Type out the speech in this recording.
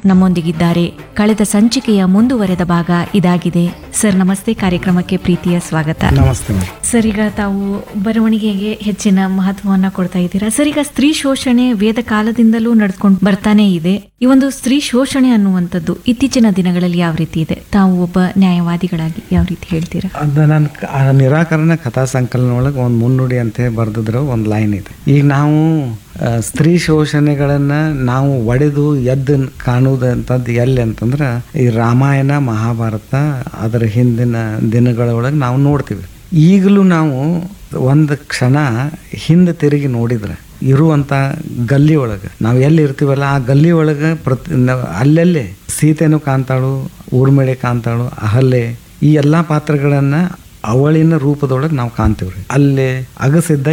ನಮ್ಮೊಂದಿಗಿದ್ದಾರೆ ಕಳೆದ ಸಂಚಿಕೆಯ ಮುಂದುವರೆದ ಭಾಗ ಇದಾಗಿದೆ ಸರ್ ನಮಸ್ತೆ ಕಾರ್ಯಕ್ರಮಕ್ಕೆ ಪ್ರೀತಿಯ ಸ್ವಾಗತ ನಮಸ್ತೆ ಮೇಡಮ್ ಸರ್ ಈಗ ತಾವು ಬರವಣಿಗೆಗೆ ಹೆಚ್ಚಿನ ಮಹತ್ವವನ್ನ ಕೊಡ್ತಾ ಇದ್ದೀರಾ ಸರ್ ಈಗ ಸ್ತ್ರೀ ಶೋಷಣೆ ವೇದ ಕಾಲದಿಂದಲೂ ನಡ್ಕೊಂಡು ಬರ್ತಾನೆ ಇದೆ ಈ ಒಂದು ಸ್ತ್ರೀ ಶೋಷಣೆ ಅನ್ನುವಂಥದ್ದು ಇತ್ತೀಚಿನ ದಿನಗಳಲ್ಲಿ ಯಾವ ರೀತಿ ಇದೆ ತಾವು ಒಬ್ಬ ನ್ಯಾಯವಾದಿಗಳಾಗಿ ಯಾವ ರೀತಿ ಹೇಳ್ತೀರಾ ಅದು ನನ್ನ ಕ- ಆ ನಿರಾಕರಣ ಕಥಾ ಸಂಕಲನ ಒಳಗೆ ಒಂದು ಮುನ್ನುಡಿ ಅಂತ ಬರೆದಿದ್ರು ಒಂದು ಲೈನ್ ಇದೆ ಈಗ ನಾವು ಆ, ಸ್ತ್ರೀ ಶೋಷಣೆಗಳನ್ನು ನಾವು ಒಡೆದು ಎದ್ದು ಕಾಣುವುದಂಥದ್ದು ಎಲ್ಲಿ ಅಂತಂದ್ರೆ ಈ ರಾಮಾಯಣ ಮಹಾಭಾರತ ಅದರ ಹಿಂದಿನ ದಿನಗಳೊಳಗೆ ನಾವು ನೋಡ್ತೀವಿ ಈಗಲೂ ನಾವು ಒಂದು ಕ್ಷಣ ಹಿಂದೆ ತಿರುಗಿ ನೋಡಿದ್ರೆ ಇರುವಂಥ ಗಲ್ಲಿ ಒಳಗೆ ನಾವು ಎಲ್ಲಿ ಇರ್ತೀವಲ್ಲ ಆ ಗಲ್ಲಿ ಒಳಗೆ ಪ್ರತಿ ನಾವ್ ಅಲ್ಲಲ್ಲೇ ಸೀತೆನೂ ಕಾಣ್ತಾಳು ಊರ್ಮಿಳೆ ಕಾಣ್ತಾಳು ಅಹಲ್ಯೆ ಈ ಎಲ್ಲ ಪಾತ್ರಗಳನ್ನು ಅವಳಿನ ರೂಪದೊಳಗೆ ನಾವು ಕಾಣ್ತೀವ್ರಿ ಅಲ್ಲಿ ಅಗಸಿದ್ದ